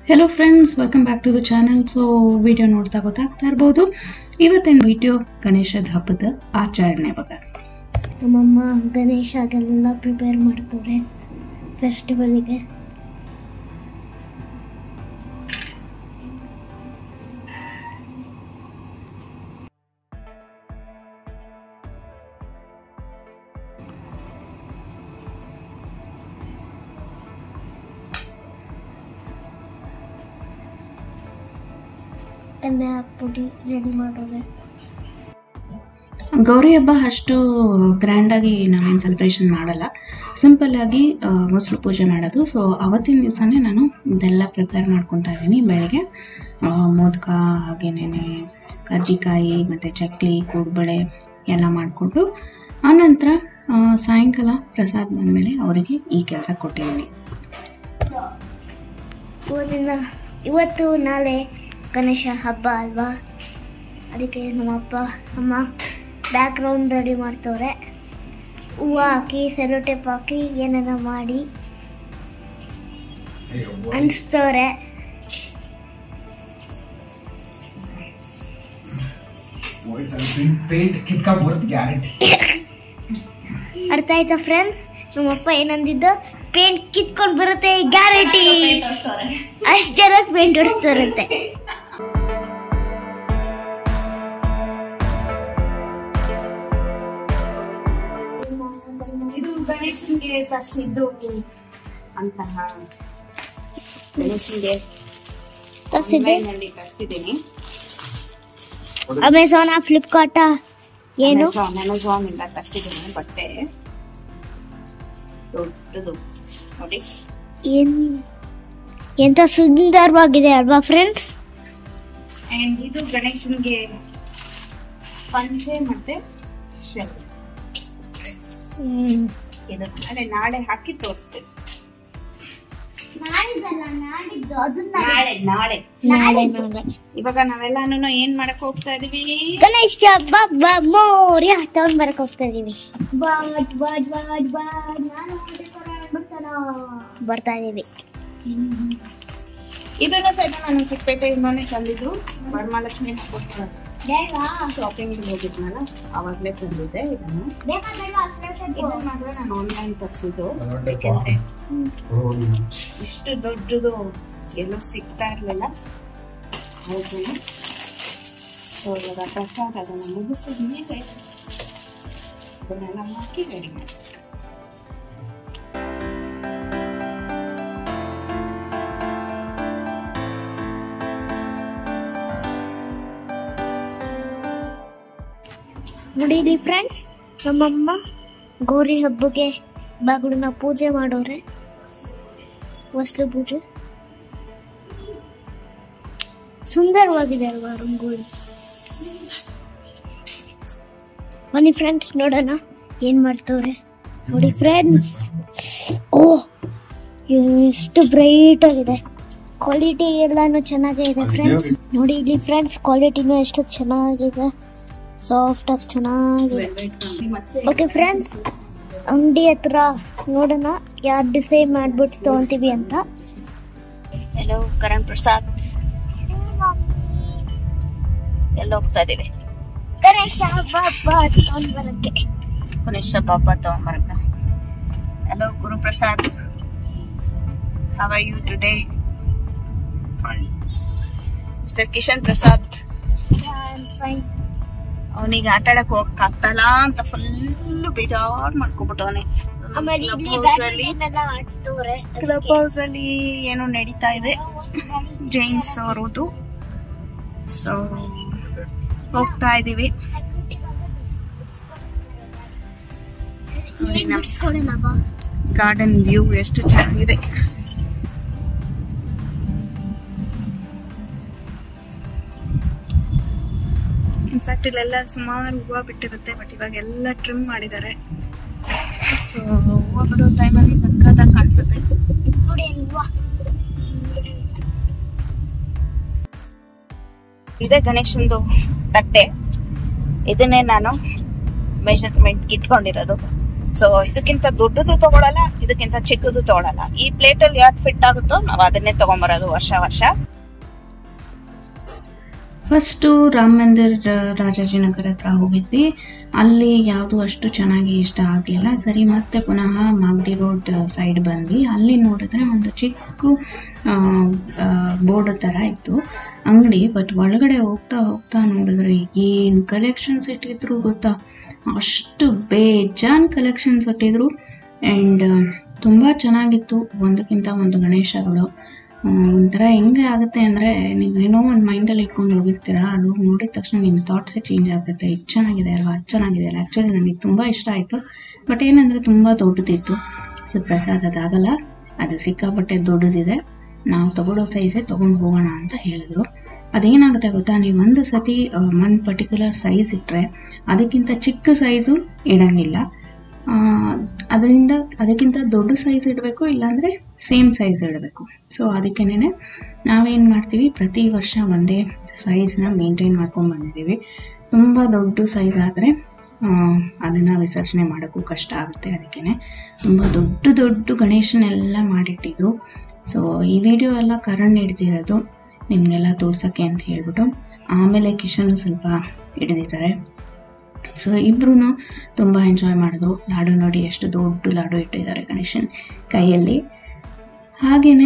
Hello friends welcome back to the channel so video ನೋಡ್ತಾ ಗೊತ್ತಾಗ್ತಾ ಇರ್ಬೋದು ಇವತ್ತಿನ ವಿಡಿಯೋ ಗಣೇಶದ ಹಬ್ಬದ ಆಚರಣೆ ಬಗ್ಗೆ ನಮ್ಮಮ್ಮ ಗಣೇಶಗೆಲ್ಲ ಪ್ರಿಪೇರ್ ಮಾಡ್ತವ್ರೆ ಫೆಸ್ಟಿವಲಿಗೆ ಎಣ್ಣೆ ಹಾಕ್ಬಿಟ್ಟು ರೆಡಿ ಮಾಡೋರೆ ಗೌರಿ ಹಬ್ಬ ಅಷ್ಟು ಗ್ರ್ಯಾಂಡಾಗಿ ನಾವೇನು ಸೆಲೆಬ್ರೇಷನ್ ಮಾಡಲ್ಲ ಸಿಂಪಲ್ಲಾಗಿ ಹೊಸಲು ಪೂಜೆ ಮಾಡೋದು ಸೊ ಅವತ್ತಿನ ದಿವಸನೇ ನಾನು ಇದೆಲ್ಲ ಪ್ರಿಪೇರ್ ಮಾಡ್ಕೊತಾ ಇದ್ದೀನಿ ಬೆಳಗ್ಗೆ ಆ, ಮೋದಕ ಹಾಗೇನೇ ಕರ್ಜಿಕಾಯಿ ಮತ್ತು ಚಕ್ಲಿ ಕೂಡ್ಬಳೆ ಎಲ್ಲ ಮಾಡಿಕೊಂಡು ಆನಂತರ ಆ, ಸಾಯಂಕಾಲ ಪ್ರಸಾದ್ ಬಂದಮೇಲೆ ಅವರಿಗೆ ಈ ಕೆಲಸ ಕೊಟ್ಟಿದ್ದೀನಿ ಇವತ್ತಿನ ಇವತ್ತು ನಾಳೆ ಗಣೇಶ ಹಬ್ಬ ಅಲ್ವಾ ಅದಕ್ಕೆ ನಮ್ಮಪ್ಪ ಅಮ್ಮ ಬ್ಯಾಕ್ ಗ್ರೌಂಡ್ ರೆಡಿ ಮಾಡ್ತವ್ರೆ ಹೂವು ಹಾಕಿ ಸೆರೋ ಟೇಪ್ ಹಾಕಿ ಏನೇನೋ ಮಾಡಿ ಅಣಿಸ್ತವ್ರೆ ಪೇಂಟ್ ಕಿತ್ಕೊಂಡ್ ಬರುತ್ತೆ ಗ್ಯಾರಂಟಿ ಅರ್ಥ ಆಯ್ತಾ ಫ್ರೆಂಡ್ಸ್ ನಮ್ಮಪ್ಪ ಏನಂದಿದ್ದು ಪೇಂಟ್ ಕಿತ್ಕೊಂಡು ಬರುತ್ತೆ ಗ್ಯಾರಂಟಿ ಅಷ್ಟು ಜನಕ್ಕೆ ಪೇಂಟ್ ಹೊಡಿಸ್ತಾರಂತೆ ಇದು ಗಣೇಶನ್ಗೆ ತರಿಸಿದ್ದು ಅಂತಹ ಗಣೇಶನ್ಗೆ ತರಿಸಿದ್ದೆ ನಲ್ಲಿ ತರಿಸಿದ್ದೀನಿ ಅಮೆಝಾನ್ ಫ್ಲಿಪ್ಕಾರ್ಟ ಏನು ಅಮೆಝಾನ್ ಇಂದ ತರಿಸಿದ್ದೀನಿ ಬಟ್ಟೆ ದೊಡ್ಡದು ನೋಡಿ ಏನ್ ಎಂತ ಸುಂದರವಾಗಿದೆ ಅಲ್ವಾ ಫ್ರೆಂಡ್ಸ್ ಅಂಡ್ ಇದು ಗಣೇಶನ್ಗೆ ಪಂಚೆ ಮತ್ತೆ ಶೆಲ್ ಇದು ಅದೇ ನಾಳೆ ಹಾಕಿ ತೋರಿಸ್ತೇವೆ ನಾಳೆ ನಾಳೆ ನಾಳೆ ನಾಳೆ ಇವಾಗ ನಾವೆಲ್ಲಾನು ಏನ್ ಮಾಡಕ್ ಹೋಗ್ತಾ ಇದೀವಿ ಗಣೇಶ ಹಬ್ಬ ಮೋರ್ಯ ತಗೊಂಡ್ ಬರಕ್ ಹೋಗ್ತಾ ಇದೀವಿ ಬಾಡ್ ಬಾಡ್ ಬಾಡ್ ಬಾಡ್ ನಾನು ಬರ್ತಾ ಇದೀವಿ ಇದನ್ನ ಸಹಿತ ನಾನು ಚಿಕ್ಕಪೇಟೆಯಿಂದಾನೇ ತಂದಿದ್ದು ವರಮಹಾಲಕ್ಷ್ಮಿ ಹಾಕೋಸ್ಕರ ಶಾಪಿಂಗ್ ಹೋಗಿದ್ನಲ್ಲ ಅವಾಗ್ಲೇ ತಂದಿದ್ದೆ ಇದನ್ನು ಇದನ್ನ ಮಾತ್ರ ನಾನು ಆನ್ಲೈನ್ ತರಿಸಿದ್ದು ಯಾಕೆಂದ್ರೆ ಇಷ್ಟು ದೊಡ್ಡದು ಎಲ್ಲೂ ಸಿಗ್ತಾ ಇರ್ಲಿಲ್ಲ ಹೌದು ಸೊ ಇವಾಗ ಪ್ರಸಾದ ಅದನ್ನ ಮುಗಿಸಿದ ಮೇಲೆ ಅದನ್ನೆಲ್ಲ ಹಾಕಿ ರೆಡಿ ಮಾಡಿ ನೋಡಿ ಇಲ್ಲಿ ಫ್ರೆಂಡ್ಸ್ ನಮ್ಮಮ್ಮ ಗೌರಿ ಹಬ್ಬಕ್ಕೆ ಬಾಗಿಲನ್ನ ಪೂಜೆ ಮಾಡೋರೆ ವಸ್ತು ಪೂಜೆ ಸುಂದರವಾಗಿದೆ ಅಲ್ವಾ ರಂಗೋಲಿ ಬನ್ನಿ ಫ್ರೆಂಡ್ಸ್ ನೋಡೋಣ ಏನ್ ಮಾಡ್ತವ್ರೆ ನೋಡಿ ಫ್ರೆಂಡ್ಸ್ ಓ ಎಷ್ಟು ಬ್ರೈಟ್ ಆಗಿದೆ ಕ್ವಾಲಿಟಿ ಎಲ್ಲಾನು ಚೆನ್ನಾಗೇ ಇದೆ ಫ್ರೆಂಡ್ಸ್ ನೋಡಿ ಇಲ್ಲಿ ಫ್ರೆಂಡ್ಸ್ ಕ್ವಾಲಿಟಿನೂ ಎಷ್ಟು ಚೆನ್ನಾಗಿದೆ ಸಾಫ್ಟ್ ಆಗಿ ಚೆನ್ನಾಗಿದೆ ಮತ್ತೆ ಓಕೆ ಫ್ರೆಂಡ್ಸ್ ಅಂಗಡಿ ಹತ್ರ ನೋಡೋಣ ಯಾರು ಡಿಸೈಡ್ ಮಾಡ್ಬಿಟ್ಟು ತಗೊಂತೀವಿ ಅಂತ ಹಲೋ ಕರಣ್ ಪ್ರಸಾದ್ ಎಲ್ಲ ಹೋಗ್ತಾ ಇದೀವಿ ಗಣೇಶ ಹಬ್ಬ ಹಬ್ಬ ತಗೊಂಡ್ ಬರಕ್ಕೆ ಗಣೇಶ ಪಾಪ ತಗೊಂಬರಕ hello Guru Prasad how are you today mister Kishan Prasad ಅವನಿಗೆ ಆಟ ಆಡಕ್ ಹೋಗಕ್ ಆಗ್ತಲ್ಲ ಅಂತ ಫುಲ್ ಬೇಜಾರ್ ಮಾಡ್ಕೊಬಿಟ್ಟವನೆ ಆಮೇಲೆ ಇಲ್ಲಿ ಕ್ಲಬ್ ಹೌಸ್ ಅಲ್ಲಿ ಬ್ಯಾಡ್ಮಿಂಟನ್ ಎಲ್ಲ ಆಡ್ತವ್ರೆ ಕ್ಲಬ್ ಹೌಸ್ ಅಲ್ಲಿ ಏನೋ ನಡೀತಾ ಇದೆ ಜೈನ್ಸ್ ಅವರದು ಸೊ ಹೋಗ್ತಾ ಇದೀವಿ ನೋಡಿ ನಮ್ ಇಸ್ಕೊಳ್ಳೋಣ ಬಾ. ಗಾರ್ಡನ್ ವ್ಯೂ ಎಷ್ಟು ಚೆನ್ನಾಗಿದೆ ಇನ್ಫ್ಯಾಕ್ಟ್ ಇಲ್ಲೆಲ್ಲ ಸುಮಾರು ಹೂವು ಬಿಟ್ಟಿರುತ್ತೆ ಬಟ್ ಇವಾಗ ಎಲ್ಲ ಟ್ರಿಮ್ ಮಾಡಿದ್ದಾರೆ ಸೊ ಹೂವು ಬಿಡೋ ಟೈಮಲ್ಲಿ ಸಕ್ಕತ್ತಾಗಿ ಕಾಣಿಸುತ್ತೆ ನೋಡಿ ಅಲ್ವಾ ಇದೇ ಗಣೇಶಂದು ತಟ್ಟೆ ಇದನ್ನೇ ನಾನು ಮೆಷರ್ಮೆಂಟ್ ಇಟ್ಕೊಂಡಿರೋದು ಸೊ ಇದಕ್ಕಿಂತ ದೊಡ್ಡದು ತಗೊಳಲ್ಲ ಇದಕ್ಕಿಂತ ಚಿಕ್ಕದು ತಗೊಳಲ್ಲ ಈ ಪ್ಲೇಟ್ ಅಲ್ಲಿ ಯಾವ್ದು ಫಿಟ್ ಆಗುತ್ತೋ ನಾವು ಅದನ್ನೇ ತಗೊಂಬರೋದು ವರ್ಷ ವರ್ಷ ಫಸ್ಟು ರಾಮ ಮಂದಿರ್ ರಾಜಾಜಿನಗರ ಹತ್ರ ಹೋಗಿದ್ವಿ ಅಲ್ಲಿ ಯಾವುದು ಅಷ್ಟು ಚೆನ್ನಾಗಿ ಇಷ್ಟ ಆಗಲಿಲ್ಲ ಸರಿ ಮತ್ತೆ ಪುನಃ ಮಾಗಡಿ ರೋಡ್ ಸೈಡ್ ಬಂದ್ವಿ ಅಲ್ಲಿ ನೋಡಿದ್ರೆ ಒಂದು ಚಿಕ್ಕ ಬೋರ್ಡ್ ಥರ ಇತ್ತು ಅಂಗಡಿ ಬಟ್ ಒಳಗಡೆ ಹೋಗ್ತಾ ಹೋಗ್ತಾ ನೋಡಿದ್ರೆ ಏನು ಕಲೆಕ್ಷನ್ಸ್ ಇಟ್ಟಿದ್ರು ಗೊತ್ತಾ ಅಷ್ಟು ಬೇಜಾನ್ ಕಲೆಕ್ಷನ್ಸ್ ಇಟ್ಟಿದ್ರು ಆ್ಯಂಡ್ ತುಂಬ ಚೆನ್ನಾಗಿತ್ತು ಒಂದಕ್ಕಿಂತ ಒಂದು ಗಣೇಶಗಳು ಆ, ಒಂಥರ ಹೆಂಗೆ ಆಗುತ್ತೆ ಅಂದರೆ ನೀವು ಏನೋ ಒಂದು ಮೈಂಡಲ್ಲಿ ಇಟ್ಕೊಂಡು ಹೋಗಿರ್ತೀರ ಅದು ನೋಡಿದ ತಕ್ಷಣ ನಿಮ್ಮ ಥಾಟ್ಸೇ ಚೇಂಜ್ ಆಗಿಬಿಡುತ್ತೆ ಇದು ಚೆನ್ನಾಗಿದೆ ಅಲ್ವಾ ಅದು ಚೆನ್ನಾಗಿದೆ ಅಲ್ಲ ಆ್ಯಕ್ಚುಲಿ ನನಗೆ ತುಂಬ ಇಷ್ಟ ಆಯಿತು ಬಟ್ ಏನಂದರೆ ತುಂಬ ದೊಡ್ಡದಿತ್ತು ಸೊ ಪ್ರಸಾದ್ ಅದಾಗಲ್ಲ ಅದು ಸಿಕ್ಕಾಪಟ್ಟೆ ದೊಡ್ಡದಿದೆ ನಾವು ತಗೊಳ್ಳೋ ಸೈಜೇ ತೊಗೊಂಡು ಹೋಗೋಣ ಅಂತ ಹೇಳಿದ್ರು ಅದೇನಾಗುತ್ತೆ ಗೊತ್ತಾ ನೀವು ಒಂದು ಸತಿ ಒಂದು ಪರ್ಟಿಕ್ಯುಲರ್ ಸೈಜ್ ಇಟ್ಟರೆ ಅದಕ್ಕಿಂತ ಚಿಕ್ಕ ಸೈಜು ಇಡಂಗಿಲ್ಲ ಅದರಿಂದ ಅದಕ್ಕಿಂತ ದೊಡ್ಡ ಸೈಜ್ ಇಡಬೇಕು ಇಲ್ಲಾಂದರೆ ಸೇಮ್ ಸೈಜ್ ಇಡಬೇಕು ಸೊ ಅದಕ್ಕೇನೆ ನಾವೇನು ಮಾಡ್ತೀವಿ ಪ್ರತಿ ವರ್ಷ ಒಂದೇ ಸೈಜ್ನ ಮೇಂಟೈನ್ ಮಾಡ್ಕೊಂಡು ಬಂದಿದ್ದೀವಿ ತುಂಬ ದೊಡ್ಡ ಸೈಜ್ ಆದರೆ ಅದನ್ನು ವಿಸರ್ಜನೆ ಮಾಡೋಕ್ಕೂ ಕಷ್ಟ ಆಗುತ್ತೆ ಅದಕ್ಕೇ ತುಂಬ ದೊಡ್ಡ ದೊಡ್ಡ ಗಣೇಶನೆಲ್ಲ ಮಾಡಿಟ್ಟಿದ್ರು ಸೊ ಈ ವಿಡಿಯೋ ಎಲ್ಲ ಕರಣ್ ಹಿಡ್ದಿರೋದು ನಿಮಗೆಲ್ಲ ತೋರ್ಸೋಕ್ಕೆ ಅಂತ ಹೇಳ್ಬಿಟ್ಟು ಆಮೇಲೆ ಕಿಶನ್ ಸ್ವಲ್ಪ ಹಿಡಿದಿದ್ದಾರೆ ಸೊ ಇಬ್ರು ತುಂಬ ಎಂಜಾಯ್ ಮಾಡಿದ್ರು ಲಾಡು ನೋಡಿ ಎಷ್ಟು ದೊಡ್ಡ ಲಾಡು ಇಟ್ಟಿದ್ದಾರೆ ಗಣೇಶನ್ ಕೈಯಲ್ಲಿ ಹಾಗೆಯೇ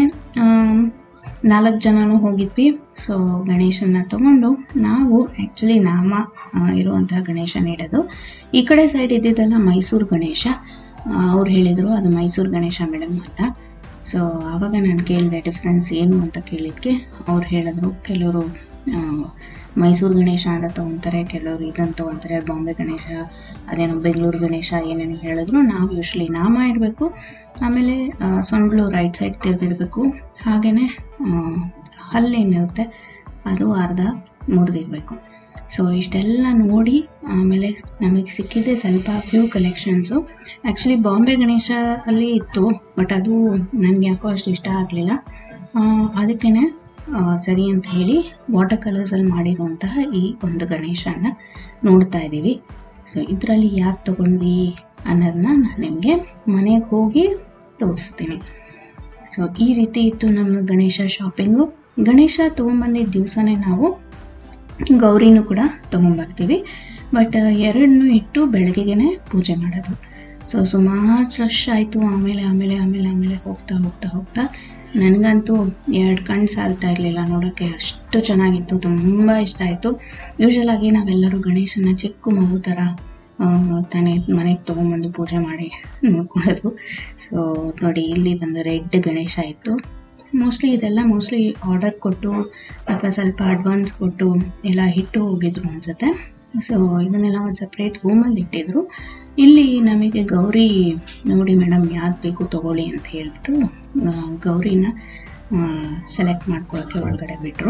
ನಾಲ್ಕು ಜನನೂ ಹೋಗಿದ್ವಿ ಸೊ ಗಣೇಶನ ತಗೊಂಡು ನಾವು ಆ್ಯಕ್ಚುಲಿ ನಾಮ ಆ, ಇರುವಂತಹ ಗಣೇಶನ ಇಡೋದು ಈ ಕಡೆ ಸೈಡ್ ಇದ್ದಿದ್ದೆಲ್ಲ ಮೈಸೂರು ಗಣೇಶ ಅವ್ರು ಹೇಳಿದರು ಅದು ಮೈಸೂರು ಗಣೇಶ ಮೇಡಮ್ ಅಂತ ಸೊ ಆವಾಗ ನಾನು ಕೇಳಿದೆ ಡಿಫ್ರೆನ್ಸ್ ಏನು ಅಂತ ಕೇಳಿದ್ದಕ್ಕೆ ಅವ್ರು ಹೇಳಿದ್ರು ಕೆಲವರು ಆ, ಮೈಸೂರು ಗಣೇಶ ಅಂತ ತೊಗೊತಾರೆ ಕೆಲವರು ಇದನ್ನು ತೊಗೊತಾರೆ ಬಾಂಬೆ ಗಣೇಶ ಅದೇನೋ ಬೆಂಗಳೂರು ಗಣೇಶ ಏನೇನು ಹೇಳಿದ್ರು ನಾವು ಯೂಶ್ವಲಿ ನಾಮ ಇಡಬೇಕು ಆಮೇಲೆ ಆ, ಸೊಂಡ್ಲು ರೈಟ್ ಸೈಡ್ ತಿರುಗಿಡಬೇಕು ಹಾಗೆಯೇ ಹಲ್ಲೇನಿರುತ್ತೆ ಅದು ಅರ್ಧ ಮುರಿದಿರಬೇಕು ಸೊ ಇಷ್ಟೆಲ್ಲ ನೋಡಿ ಆಮೇಲೆ ನಮಗೆ ಸಿಕ್ಕಿದೆ ಸ್ವಲ್ಪ few collections actually Bombay Ganesha ಅಲ್ಲಿ ಇತ್ತು ಬಟ್ ಅದು ನನಗೆ ಯಾಕೋ ಅಷ್ಟು ಇಷ್ಟ ಆಗಲಿಲ್ಲ ಅದಕ್ಕೇ ಸರಿ ಅಂತ ಹೇಳಿ ವಾಟರ್ ಕಲರ್ಸಲ್ಲಿ ಮಾಡಿರುವಂತಹ ಈ ಒಂದು ಗಣೇಶನ ನೋಡ್ತಾ ಇದ್ದೀವಿ ಸೊ ಇದರಲ್ಲಿ ಯಾಕೆ ತೊಗೊಂಡ್ವಿ ಅನ್ನೋದನ್ನ ನಾನು ನಿಮಗೆ ಮನೆಗೆ ಹೋಗಿ ತೋರಿಸ್ತೀನಿ ಸೊ ಈ ರೀತಿ ಇತ್ತು ನಮ್ಮ ಗಣೇಶ ಶಾಪಿಂಗು ಗಣೇಶ ತೊಗೊಂಬಂದಿದ್ದ ದಿವಸನೇ ನಾವು ಗೌರಿನೂ ಕೂಡ ತೊಗೊಂಬರ್ತೀವಿ ಬಟ್ ಎರಡನ್ನೂ ಇಟ್ಟು ಬೆಳಗ್ಗೆಗೆ ಪೂಜೆ ಮಾಡೋದು ಸೊ ಸುಮಾರು ರಶ್ ಆಯಿತು ಆಮೇಲೆ ಆಮೇಲೆ ಆಮೇಲೆ ಆಮೇಲೆ ಹೋಗ್ತಾ ಹೋಗ್ತಾ ಹೋಗ್ತಾ ನನಗಂತೂ ಎರಡು ಕಣ್ಣು ಸಾಲ್ತಾ ಇರಲಿಲ್ಲ ನೋಡೋಕ್ಕೆ ಅಷ್ಟು ಚೆನ್ನಾಗಿತ್ತು ತುಂಬ ಇಷ್ಟ ಆಯಿತು ಯೂಶಲಾಗಿ ನಾವೆಲ್ಲರೂ ಗಣೇಶನ ಚಿಕ್ಕ ಮಗು ಥರ ಆ, ತಾನೇ ಮನೆಗೆ ತೊಗೊಂಬಂದು ಪೂಜೆ ಮಾಡಿ ನೋಡ್ಕೊಳ್ಳೋದು ಸೊ ನೋಡಿ ಇಲ್ಲಿ ಬಂದು ರೆಡ್ ಗಣೇಶ ಇತ್ತು ಮೋಸ್ಟ್ಲಿ ಇದೆಲ್ಲ ಮೋಸ್ಟ್ಲಿ ಆರ್ಡರ್ ಕೊಟ್ಟು ಅಥವಾ ಸ್ವಲ್ಪ ಅಡ್ವಾನ್ಸ್ ಕೊಟ್ಟು ಎಲ್ಲ ಇಟ್ಟು ಹೋಗಿದ್ರು ಅನ್ಸುತ್ತೆ ಸೊ ಇದನ್ನೆಲ್ಲ ಒಂದು ಸಪ್ರೇಟ್ ರೂಮಲ್ಲಿ ಇಟ್ಟಿದ್ರು ಇಲ್ಲಿ ನಮಗೆ ಗೌರಿ ನೋಡಿ ಮೇಡಮ್ ಯಾವ್ದು ಬೇಕು ತಗೊಳ್ಳಿ ಅಂತ ಹೇಳ್ಬಿಟ್ಟು ಆ, ಗೌರಿನ ಸೆಲೆಕ್ಟ್ ಮಾಡ್ಕೊಳ್ಳೋಕ್ಕೆ ಒಳಗಡೆ ಬಿಟ್ಟರು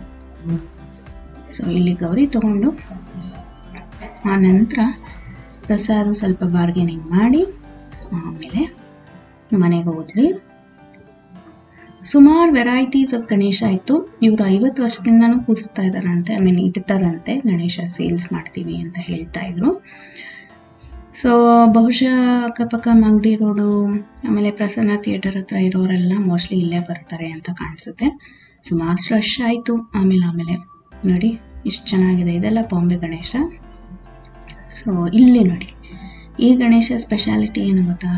ಸೊ ಇಲ್ಲಿ ಗೌರಿ ತಗೊಂಡು ಆ ನಂತರ ಪ್ರಸಾದ ಸ್ವಲ್ಪ ಬಾರ್ಗೇನಿಂಗ್ ಮಾಡಿ ಆಮೇಲೆ ಮನೆಗೆ ಹೋದ್ವಿ ಸುಮಾರು ವೆರೈಟೀಸ್ ಆಫ್ ಗಣೇಶ ಇತ್ತು ಇವರು ಐವತ್ತು ವರ್ಷದಿಂದನೂ ಕೂರಿಸ್ತಾ ಇದ್ದಾರಂತೆ ಐ ಮೀನ್ ಇಡ್ತಾರಂತೆ ಗಣೇಶ ಸೇಲ್ಸ್ ಮಾಡ್ತೀವಿ ಅಂತ ಹೇಳ್ತಾ ಇದ್ರು ಸೊ ಬಹುಶಃ ಅಕ್ಕಪಕ್ಕ ಮಾಗಡಿ ರೋಡು ಆಮೇಲೆ ಪ್ರಸನ್ನ ಥಿಯೇಟರ್ ಹತ್ರ ಇರೋರೆಲ್ಲ ಮೋಸ್ಟ್ಲಿ ಇಲ್ಲೇ ಬರ್ತಾರೆ ಅಂತ ಕಾಣಿಸುತ್ತೆ ಸುಮಾರು ರಶ್ ಆಯಿತು ಆಮೇಲೆ ಆಮೇಲೆ ನೋಡಿ ಇಷ್ಟು ಚೆನ್ನಾಗಿದೆ ಇದೆಲ್ಲ ಬಾಂಬೆ ಗಣೇಶ ಸೊ ಇಲ್ಲಿ ನೋಡಿ ಈ ಗಣೇಶ ಸ್ಪೆಷಾಲಿಟಿ ಏನು ಗೊತ್ತಾ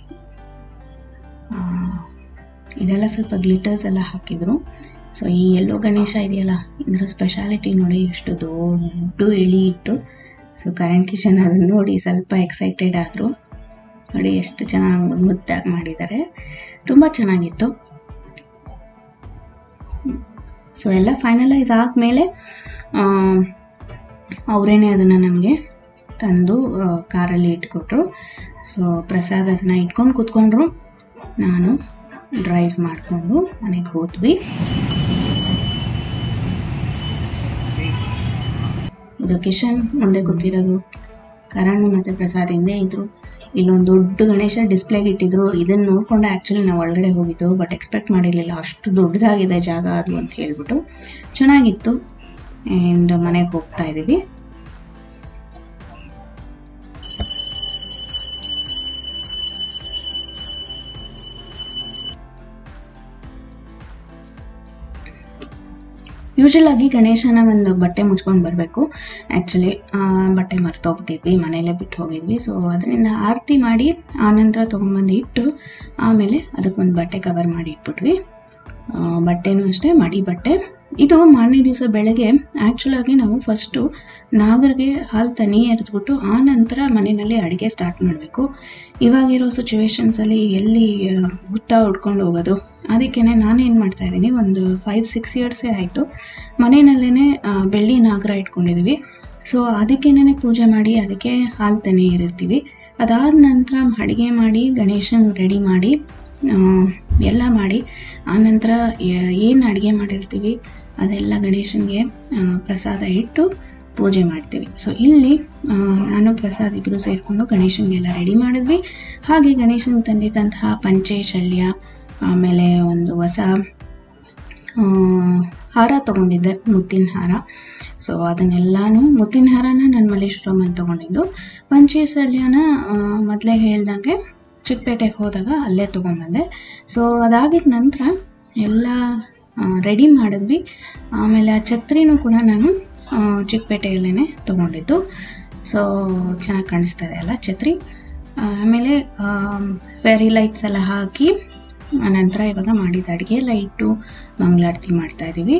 ಆ, ಇದೆಲ್ಲ ಸ್ವಲ್ಪ ಗ್ಲಿಟರ್ಸ್ ಎಲ್ಲ ಹಾಕಿದ್ರು ಸೊ ಈ ಎಲ್ಲೋ ಗಣೇಶ ಇದೆಯಲ್ಲ ಇದರ ಸ್ಪೆಷಾಲಿಟಿ ನೋಡಿ ಎಷ್ಟು ದೊಡ್ಡ ಇಳಿ ಇತ್ತು ಸೊ ಕರೆಂಟ್ ಕಿಶನ್ ಅದನ್ನು ನೋಡಿ ಸ್ವಲ್ಪ ಎಕ್ಸೈಟೆಡ್ ಆದರು ನೋಡಿ ಎಷ್ಟು ಚೆನ್ನಾಗಿ ಮುದ್ದು ಮುದ್ದಾಗಿ ಮಾಡಿದ್ದಾರೆ ತುಂಬ ಚೆನ್ನಾಗಿತ್ತು ಸೊ ಎಲ್ಲ ಫೈನಲೈಸ್ ಆದಮೇಲೆ ಅವರೇನೆ ಅದನ್ನು ನಮಗೆ ತಂದು ಆ, ಕಾರಲ್ಲಿ ಇಟ್ಕೊಟ್ರು ಸೊ ಪ್ರಸಾದ್ ಅದನ್ನು ಇಟ್ಕೊಂಡು ಕೂತ್ಕೊಂಡ್ರು ನಾನು ಡ್ರೈವ್ ಮಾಡಿಕೊಂಡು ಮನೆಗೆ ಹೋದ್ವಿ ಇದು ಕಿಶನ್ ಮುಂದೆ ಕೂತಿರೋದು ಕರಣ್ ಮತ್ತು ಪ್ರಸಾದ್ ಹಿಂದೆ ಇದ್ರು ಇಲ್ಲೊಂದು ದೊಡ್ಡ ಗಣೇಶ ಡಿಸ್ಪ್ಲೇಗೆ ಇಟ್ಟಿದ್ರು ಇದನ್ನು ನೋಡ್ಕೊಂಡು ಆ್ಯಕ್ಚುಲಿ ನಾವು ಒಳಗಡೆ ಹೋಗಿದ್ದು ಬಟ್ ಎಕ್ಸ್ಪೆಕ್ಟ್ ಮಾಡಿರಲಿಲ್ಲ ಅಷ್ಟು ದೊಡ್ಡದಾಗಿದೆ ಜಾಗ ಅದು ಅಂತ ಹೇಳ್ಬಿಟ್ಟು ಚೆನ್ನಾಗಿತ್ತು ಆ್ಯಂಡ್ ಮನೆಗೆ ಹೋಗ್ತಾ ಇದ್ದೀವಿ ಯೂಶಲ್ ಆಗಿ ಗಣೇಶನ ಒಂದು ಬಟ್ಟೆ ಮುಚ್ಕೊಂಡು ಬರಬೇಕು ಆ್ಯಕ್ಚುಲಿ ಬಟ್ಟೆ ಮರ್ತೋಗ್ಬಿಟ್ಟಿದ್ವಿ ಮನೆಯಲ್ಲೇ ಬಿಟ್ಟು ಹೋಗಿದ್ವಿ ಸೊ ಅದರಿಂದ ಆರತಿ ಮಾಡಿ ಆನಂತರ ತೊಗೊಂಬಂದು ಇಟ್ಟು ಆಮೇಲೆ ಅದಕ್ಕೊಂದು ಬಟ್ಟೆ ಕವರ್ ಮಾಡಿ ಇಟ್ಬಿಟ್ವಿ ಆ, ಬಟ್ಟೆನೂ ಅಷ್ಟೇ ಮಡಿ ಬಟ್ಟೆ ಇದು ಮಾರನೇ ದಿವಸ ಬೆಳಗ್ಗೆ ಆ್ಯಕ್ಚುಲ್ ಆಗಿ ನಾವು ಫಸ್ಟು ನಾಗರಿಗೆ ಹಾಲು ತನಿ ಎರೆದ್ಬಿಟ್ಟು ಆ ನಂತರ ಮನೆಯಲ್ಲಿ ಅಡುಗೆ ಸ್ಟಾರ್ಟ್ ಮಾಡಬೇಕು ಇವಾಗಿರೋ ಸಿಚುವೇಶನ್ಸಲ್ಲಿ ಎಲ್ಲಿ ಆ, ಹುತ್ತ ಹುಡ್ಕೊಂಡು ಹೋಗೋದು ಅದಕ್ಕೆ ನಾನೇನು ಮಾಡ್ತಾ ಇದ್ದೀನಿ ಒಂದು ಫೈವ್ ಸಿಕ್ಸ್ ಇಯರ್ಸೇ ಆಯಿತು ಮನೆಯಲ್ಲೇ ಬೆಳ್ಳಿ ನಾಗರ ಇಟ್ಕೊಂಡಿದ್ದೀವಿ ಸೊ ಅದಕ್ಕೇನೆ ಪೂಜೆ ಮಾಡಿ ಅದಕ್ಕೆ ಹಾಲು ತನಿ ಇರಿರ್ತೀವಿ ಅದಾದ ನಂತರ ಅಡುಗೆ ಮಾಡಿ ಗಣೇಶನ್ ರೆಡಿ ಮಾಡಿ ಆ, ಎಲ್ಲ ಮಾಡಿ ಆನಂತರ ಏನು ಅಡುಗೆ ಮಾಡಿರ್ತೀವಿ ಅದೆಲ್ಲ ಗಣೇಶನಿಗೆ ಆ, ಪ್ರಸಾದ ಇಟ್ಟು ಪೂಜೆ ಮಾಡ್ತೀವಿ ಸೊ ಇಲ್ಲಿ ಆ, ನಾನು ಪ್ರಸಾದ್ ಇಬ್ಬರು ಸೇರಿಕೊಂಡು ಗಣೇಶನಿಗೆಲ್ಲ ರೆಡಿ ಮಾಡಿದ್ವಿ ಹಾಗೆ ಗಣೇಶನ್ ತಂದಿದ್ದಂತಹ ಪಂಚೆ ಶಲ್ಯ ಆಮೇಲೆ ಒಂದು ಹೊಸ ಆ, ಹಾರ ತೊಗೊಂಡಿದ್ದೆ ಮುತ್ತಿನ ಹಾರ ಸೊ ಅದನ್ನೆಲ್ಲಾನು ಮುತ್ತಿನ ಹಾರನ ನಾನು ಮಲ್ಲೇಶ್ವರಮಲ್ಲಿ ತೊಗೊಂಡಿದ್ದು ಪಂಚೆ ಶಲ್ಯನ ಮೊದಲೇ ಹೇಳ್ದಂಗೆ ಚಿಕ್ಕಪೇಟೆಗೆ ಹೋದಾಗ ಅಲ್ಲೇ ತೊಗೊಂಬಂದೆ ಸೊ ಅದಾಗಿದ ನಂತರ ಎಲ್ಲ ರೆಡಿ ಮಾಡಿದ್ವಿ ಆಮೇಲೆ ಆ ಛತ್ರಿನೂ ಕೂಡ ನಾನು ಆ, ಚಿಕ್ಕಪೇಟೆಯಲ್ಲೇ ತೊಗೊಂಡಿದ್ದು ಸೊ ಚೆನ್ನಾಗಿ ಕಾಣಿಸ್ತಾ ಇದೆ ಅಲ್ಲ ಛತ್ರಿ ಆಮೇಲೆ ಫೆರಿ ಲೈಟ್ಸ್ ಎಲ್ಲ ಹಾಕಿ ನಂತರ ಇವಾಗ ಮಾಡಿದ ಅಡುಗೆ ಎಲ್ಲ ಇಟ್ಟು ಮಂಗಳಾರತಿ ಮಾಡ್ತಾ ಇದ್ದೀವಿ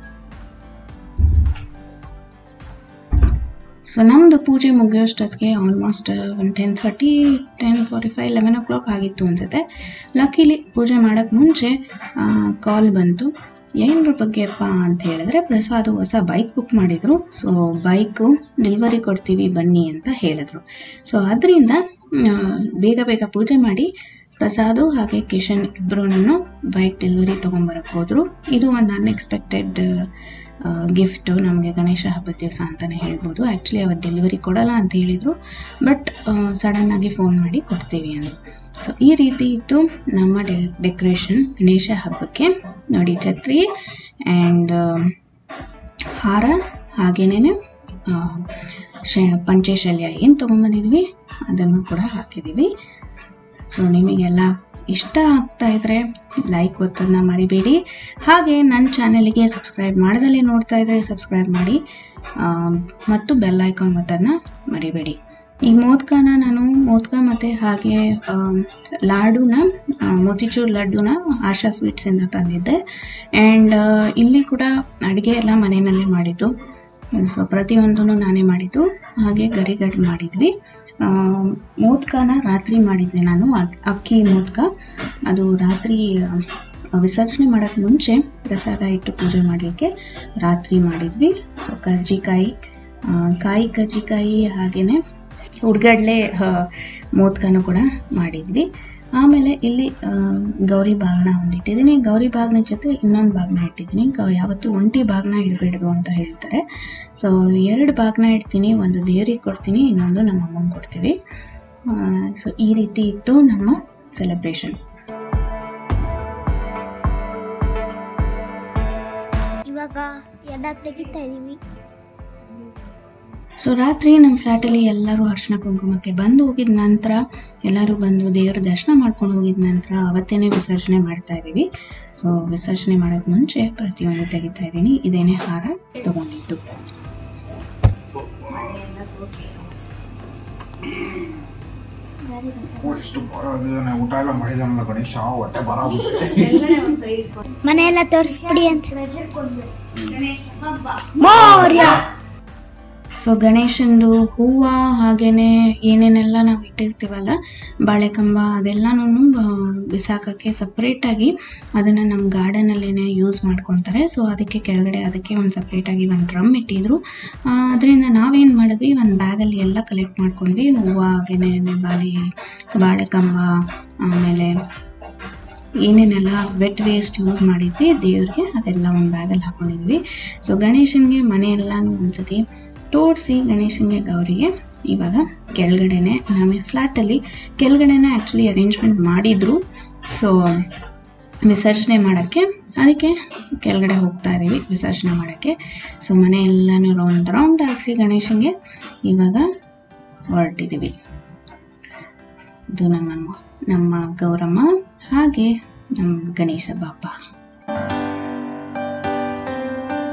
ಸೊ ನಮ್ಮದು ಪೂಜೆ ಮುಗಿಯೋಷ್ಟೊತ್ತಿಗೆ ಆಲ್ಮೋಸ್ಟ್ ಒಂದು ten thirty ten forty five eleven o'clock ಆಗಿತ್ತು ಅನಿಸುತ್ತೆ ಲಕ್ಕಿಲಿ ಪೂಜೆ ಮಾಡೋಕ್ಕೆ ಮುಂಚೆ ಕಾಲ್ ಬಂತು ಏನರ ಬಗ್ಗೆಪ್ಪ ಅಂತ ಹೇಳಿದ್ರೆ ಪ್ರಸಾದ್ ಹೊಸ ಬೈಕ್ ಬುಕ್ ಮಾಡಿದರು ಸೊ ಬೈಕು ಡೆಲಿವರಿ ಕೊಡ್ತೀವಿ ಬನ್ನಿ ಅಂತ ಹೇಳಿದ್ರು ಸೊ ಅದರಿಂದ ಬೇಗ ಬೇಗ ಪೂಜೆ ಮಾಡಿ ಪ್ರಸಾದು ಹಾಗೆ ಕಿಶನ್ ಇಬ್ಬರೂ ಬೈಕ್ ಡೆಲಿವರಿ ತೊಗೊಂಬರಕ್ಕೆ ಹೋದರು ಇದು ಒಂದು ಅನ್ಎಕ್ಸ್ಪೆಕ್ಟೆಡ್ ಗಿಫ್ಟು ನಮಗೆ ಗಣೇಶ ಹಬ್ಬದ ದಿವಸ ಅಂತಲೇ ಹೇಳ್ಬೋದು ಆ್ಯಕ್ಚುಲಿ ಅವತ್ತು ಡೆಲಿವರಿ ಕೊಡಲ್ಲ ಅಂತ ಹೇಳಿದರು ಬಟ್ ಸಡನ್ನಾಗಿ ಫೋನ್ ಮಾಡಿ ಕೊಡ್ತೀವಿ ಅಂದರು ಸೊ ಈ ರೀತಿ ಇತ್ತು ನಮ್ಮ ಡೆ ಡೆಕೋರೇಷನ್ ಗಣೇಶ ಹಬ್ಬಕ್ಕೆ ನೋಡಿ ಛತ್ರಿ ಆ್ಯಂಡ್ ಹಾರ ಹಾಗೇನೇ ಶ ಪಂಚಶಲ್ಯ ಏನು ತೊಗೊಂಬಂದಿದ್ವಿ ಅದನ್ನು ಕೂಡ ಹಾಕಿದ್ದೀವಿ ಸೊ ನಿಮಗೆಲ್ಲ ಇಷ್ಟ ಆಗ್ತಾ ಇದ್ರೆ ಲೈಕ್ ಒತ್ತೋದನ್ನ ಮರಿಬೇಡಿ ಹಾಗೆ ನನ್ನ ಚಾನಲಿಗೆ ಸಬ್ಸ್ಕ್ರೈಬ್ ಮಾಡ್ದಲೇ ನೋಡ್ತಾ ಇದ್ರೆ ಸಬ್ಸ್ಕ್ರೈಬ್ ಮಾಡಿ ಆ, ಮತ್ತು ಬೆಲ್ ಐಕಾನ್ ಒತ್ತೋದನ್ನ ಮರಿಬೇಡಿ ಈ ಮೋದಕನ ನಾನು ಮೋದಕ ಮತ್ತು ಹಾಗೆ ಆ, ಲಾಡುನ ಆ, ಮೋತಿಚೂರ್ ಲಡ್ಡುನ ಆಶಾ ಸ್ವೀಟ್ಸಿಂದ ತಂದಿದ್ದೆ ಆ್ಯಂಡ್ ಇಲ್ಲಿ ಕೂಡ ಅಡುಗೆ ಎಲ್ಲ ಮನೆಯಲ್ಲೇ ಮಾಡಿದ್ದು ಸೊ ಪ್ರತಿಯೊಂದೂ ನಾನೇ ಮಾಡಿದ್ದು ಹಾಗೆ ಗರಿಗಡ್ಡು ಮಾಡಿದ್ವಿ ಆ, ಮೋದಕನ ರಾತ್ರಿ ಮಾಡಿದ್ದೆ ನಾನು ಅಕ್- ಅಕ್ಕಿ ಮೋದಕ ಅದು ರಾತ್ರಿ ಆ, ವಿಸರ್ಜನೆ ಮಾಡೋಕ್ಕೆ ಮುಂಚೆ ಪ್ರಸಾದ ಇಟ್ಟು ಪೂಜೆ ಮಾಡಲಿಕ್ಕೆ ರಾತ್ರಿ ಮಾಡಿದ್ವಿ ಸೊ ಕರ್ಜಿಕಾಯಿ ಆ, ಕಾಯಿ ಕರ್ಜಿಕಾಯಿ ಹಾಗೆಯೇ ಹುಡ್ಗಡ್ಲೆ ಮೋದಕನೂ ಕೂಡ ಮಾಡಿದ್ವಿ ಆಮೇಲೆ ಇಲ್ಲಿ ಆ, ಗೌರಿ ಬಾಗ್ನ ಒಂದು ಇಟ್ಟಿದ್ದೀನಿ ಗೌರಿ ಬಾಗ್ನ ಜೊತೆ ಇನ್ನೊಂದು ಬಾಗ್ನ ಇಟ್ಟಿದ್ದೀನಿ ಗ- ಯಾವತ್ತೂ ಒಂಟಿ ಬಾಗ್ನ ಇಡಬೇಡ್ದು ಅಂತ ಹೇಳ್ತಾರೆ ಸೊ ಎರಡು ಬಾಗ್ನ ಇಡ್ತೀನಿ ಒಂದು ದೇವ್ರಿಗೆ ಕೊಡ್ತೀನಿ ಇನ್ನೊಂದು ನಮ್ಮ ಅಮ್ಮಂಗೆ ಕೊಡ್ತೀವಿ ಸೊ ಈ ರೀತಿ ಇತ್ತು ನಮ್ಮ ಸೆಲೆಬ್ರೇಷನ್ ಇವಾಗ ಎಡ ತೆಗಿತಾ ಇದೀವಿ ಸೊ ರಾತ್ರಿ ನಮ್ಮ ಫ್ಲ್ಯಾಟಲ್ಲಿ ಎಲ್ಲರೂ ಅರ್ಶಿನ ಕುಂಕುಮಕ್ಕೆ ಬಂದು ಹೋಗಿದ ನಂತರ ಎಲ್ಲರೂ ಬಂದು ದೇವರ ದರ್ಶನ ಮಾಡ್ಕೊಂಡು ಹೋಗಿದ ನಂತರ ಅವತ್ತೇನೆ ವಿಸರ್ಜನೆ ಮಾಡ್ತಾ ಇದ್ದೀವಿ ಸೊ ವಿಸರ್ಜನೆ ಮಾಡೋಕ್ಕೆ ಮುಂಚೆ ಪ್ರತಿಯೊಂದು ತೆಗಿತಾ ಇದ್ದೀನಿ ಇದೇನೇ ಹಾರ ತಗೊಂಡಿದ್ದು ಎಷ್ಟು ಬರೋದಿದ್ದಾನೆ ಊಟ ಎಲ್ಲ ಮಾಡಿದಾನಲ್ಲ ಗಣೇಶ ಹೊಟ್ಟೆ ಬರ ಮನೆಯೆಲ್ಲ ತೋರಿಸ್ಬಿಡಿ ಅಂತ ಮೌರ್ಯ ಸೊ ಗಣೇಶಂದು ಹೂವು ಹಾಗೇನೆ ಏನೇನೆಲ್ಲ ನಾವು ಇಟ್ಟಿರ್ತೀವಲ್ಲ ಬಾಳೆಕಂಬ ಅದೆಲ್ಲನೂ ಬಿಸಾಕಕ್ಕೆ ಸಪ್ರೇಟಾಗಿ ಅದನ್ನು ನಮ್ಮ ಗಾರ್ಡನಲ್ಲೇ ಯೂಸ್ ಮಾಡ್ಕೊತಾರೆ ಸೊ ಅದಕ್ಕೆ ಕೆಳಗಡೆ ಅದಕ್ಕೆ ಒಂದು ಸಪ್ರೇಟಾಗಿ ಒಂದು ಡ್ರಮ್ ಇಟ್ಟಿದ್ರು ಅದರಿಂದ ನಾವೇನು ಮಾಡಿದ್ವಿ ಒಂದು ಬ್ಯಾಗಲ್ಲಿ ಎಲ್ಲ ಕಲೆಕ್ಟ್ ಮಾಡ್ಕೊಂಡ್ವಿ ಹೂವು ಹಾಗೇನೆ ಬಾಳೆ ಬಾಳೆಕಂಬ ಆಮೇಲೆ ಏನೇನೆಲ್ಲ ವೆಟ್ ವೇಸ್ಟ್ ಯೂಸ್ ಮಾಡಿದ್ವಿ ದೇವ್ರಿಗೆ ಅದೆಲ್ಲ ಒಂದು ಬ್ಯಾಗಲ್ಲಿ ಹಾಕೊಂಡಿದ್ವಿ ಸೊ ಗಣೇಶನಿಗೆ ಮನೆಯೆಲ್ಲನೂ ಒಂದ್ಸತಿ ತೋರಿಸಿ ಗಣೇಶನಿಗೆ ಗೌರಿಗೆ ಇವಾಗ ಕೆಳಗಡೆನೆ ನಮ್ಮ ಫ್ಲ್ಯಾಟಲ್ಲಿ ಕೆಳಗಡೆನೆ ಆ್ಯಕ್ಚುಲಿ ಅರೇಂಜ್ಮೆಂಟ್ ಮಾಡಿದ್ರು ಸೊ ವಿಸರ್ಜನೆ ಮಾಡೋಕ್ಕೆ ಅದಕ್ಕೆ ಕೆಳಗಡೆ ಹೋಗ್ತಾ ಇದ್ದೀವಿ ವಿಸರ್ಜನೆ ಮಾಡೋಕ್ಕೆ ಸೊ ಮನೆ ಎಲ್ಲನೂ ರೌಂಡ್ ರೌಂಡ್ ಹಾಕ್ಸಿ ಗಣೇಶನಿಗೆ ಇವಾಗ ಹೊರಟಿದ್ದೀವಿ ಇದು ನಮ್ಮ ನಮ್ಮ ಗೌರಮ್ಮ ಹಾಗೆ ನಮ್ಮ ಗಣೇಶ ಬಾಪ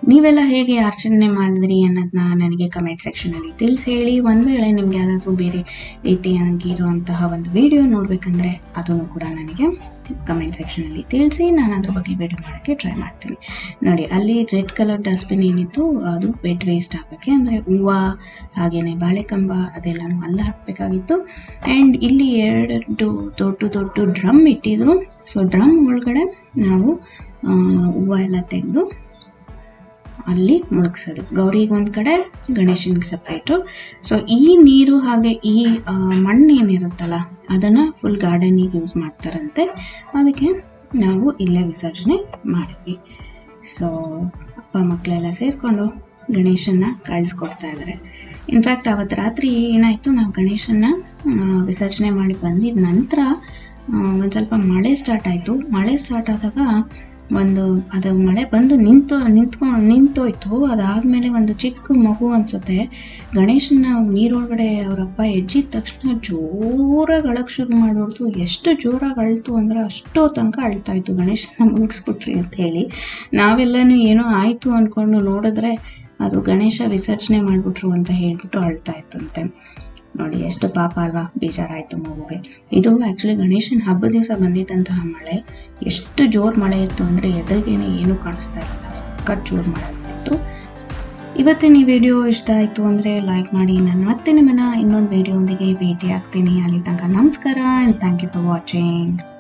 ನೀವೆಲ್ಲ ಹೇಗೆ ಆಚರಣೆ ಮಾಡಿದ್ರಿ ಅನ್ನೋದನ್ನ ನನಗೆ ಕಮೆಂಟ್ ಸೆಕ್ಷನಲ್ಲಿ ತಿಳಿಸಿ ಹೇಳಿ ಒಂದು ವೇಳೆ ನಿಮ್ಗೆ ಯಾವುದಾದ್ರೂ ಬೇರೆ ರೀತಿಯಾಗಿರುವಂತಹ ಒಂದು ವಿಡಿಯೋ ನೋಡಬೇಕಂದ್ರೆ ಅದನ್ನು ಕೂಡ ನನಗೆ ಕಮೆಂಟ್ ಸೆಕ್ಷನಲ್ಲಿ ತಿಳಿಸಿ ನಾನು ಅದ್ರ ಬಗ್ಗೆ ವಿಡಿಯೋ ಮಾಡೋಕ್ಕೆ ಟ್ರೈ ಮಾಡ್ತೀನಿ ನೋಡಿ ಅಲ್ಲಿ ರೆಡ್ ಕಲರ್ ಡಸ್ಟ್ಬಿನ್ ಏನಿತ್ತು ಅದು ವೆಡ್ ವೇಸ್ಟ್ ಹಾಕೋಕ್ಕೆ ಅಂದರೆ ಹೂವು ಹಾಗೆಯೇ ಬಾಳೆಕಂಬ ಅದೆಲ್ಲನೂ ಅಲ್ಲ ಹಾಕಬೇಕಾಗಿತ್ತು ಆ್ಯಂಡ್ ಇಲ್ಲಿ ಎರಡು ದೊಡ್ಡ ದೊಡ್ಡ ಡ್ರಮ್ ಇಟ್ಟಿದ್ರು ಸೊ ಡ್ರಮ್ ಒಳಗಡೆ ನಾವು ಆ, ಹೂವು ಎಲ್ಲ ತೆಗೆದು ಅಲ್ಲಿ ಮುಳುಗ್ಸೋದು ಗೌರಿಗೆ ಒಂದು ಕಡೆ ಗಣೇಶನಿಗೆ ಸಪ್ರೇಟು ಸೊ ಈ ನೀರು ಹಾಗೆ ಈ ಆ, ಮಣ್ಣು ಏನಿರುತ್ತಲ್ಲ ಅದನ್ನು ಫುಲ್ ಗಾರ್ಡನಿಗೆ ಯೂಸ್ ಮಾಡ್ತಾರಂತೆ ಅದಕ್ಕೆ ನಾವು ಇಲ್ಲೇ ವಿಸರ್ಜನೆ ಮಾಡಿದ್ವಿ ಸೊ ಅಪ್ಪ ಮಕ್ಕಳೆಲ್ಲ ಸೇರಿಕೊಂಡು ಗಣೇಶನ್ನ ಕಳಿಸ್ಕೊಡ್ತಾ ಇದ್ದಾರೆ ಇನ್ಫ್ಯಾಕ್ಟ್ ಅವತ್ತು ರಾತ್ರಿ ಏನಾಯಿತು ನಾವು ಗಣೇಶನ್ನ ಆ, ವಿಸರ್ಜನೆ ಮಾಡಿ ಬಂದಿದ ನಂತರ ಒಂದು ಸ್ವಲ್ಪ ಮಳೆ ಸ್ಟಾರ್ಟ್ ಆಯಿತು ಮಳೆ ಸ್ಟಾರ್ಟ್ ಆದಾಗ ಒಂದು ಅದು ಮಳೆ ಬಂದು ನಿಂತು ನಿಂತ್ಕೊಂಡು ನಿಂತೋಯ್ತು ಅದಾದಮೇಲೆ ಒಂದು ಚಿಕ್ಕ ಮಗು ಅನ್ಸುತ್ತೆ ಗಣೇಶನ ನೀರೊಳಗಡೆ ಅವರಪ್ಪ ಎಜ್ಜಿದ ತಕ್ಷಣ ಜೋರಾಗಿ ಅಳಕ್ಕೆ ಶುರು ಮಾಡಿಬಿಡ್ತು ಎಷ್ಟು ಜೋರಾಗಿ ಅಳ್ತು ಅಂದ್ರೆ ಅಷ್ಟೋ ತನಕ ಅಳ್ತಾ ಇತ್ತು ಗಣೇಶನ ಮುಗಿಸ್ಬಿಟ್ರಿ ಅಂತ ಹೇಳಿ ನಾವೆಲ್ಲನೂ ಏನೋ ಆಯಿತು ಅಂದ್ಕೊಂಡು ನೋಡಿದ್ರೆ ಅದು ಗಣೇಶ ವಿಸರ್ಜನೆ ಮಾಡಿಬಿಟ್ರು ಅಂತ ಹೇಳ್ಬಿಟ್ಟು ಅಳ್ತಾ ಇತ್ತಂತೆ ನೋಡಿ ಎಷ್ಟು ಪಾಪ ಅಲ್ವಾ ಬೇಜಾರಾಯಿತು ಮಗುಗೆ ಇದು ಆ್ಯಕ್ಚುಲಿ ಗಣೇಶನ ಹಬ್ಬದ ದಿವಸ ಬಂದಿದ್ದಂತಹ ಮಳೆ ಎಷ್ಟು ಜೋರು ಮಳೆ ಇತ್ತು ಅಂದರೆ ಎದುರಿಗೇನೆ ಏನೂ ಕಾಣಿಸ್ತಾ ಇರಲಿಲ್ಲ ಸಖತ್ ಜೋರು ಮಳೆ ಬಂದಿತ್ತು ಇವತ್ತಿನ ಈ ವಿಡಿಯೋ ಇಷ್ಟ ಆಯಿತು ಅಂದರೆ ಲೈಕ್ ಮಾಡಿ ನಾನು ಮತ್ತೆ ನಿಮ್ಮನ್ನು ಇನ್ನೊಂದು ವಿಡಿಯೋದೊಂದಿಗೆ ಭೇಟಿ ಆಗ್ತೀನಿ ಅಲ್ಲಿ ತನಕ ನಮಸ್ಕಾರ and thank you for watching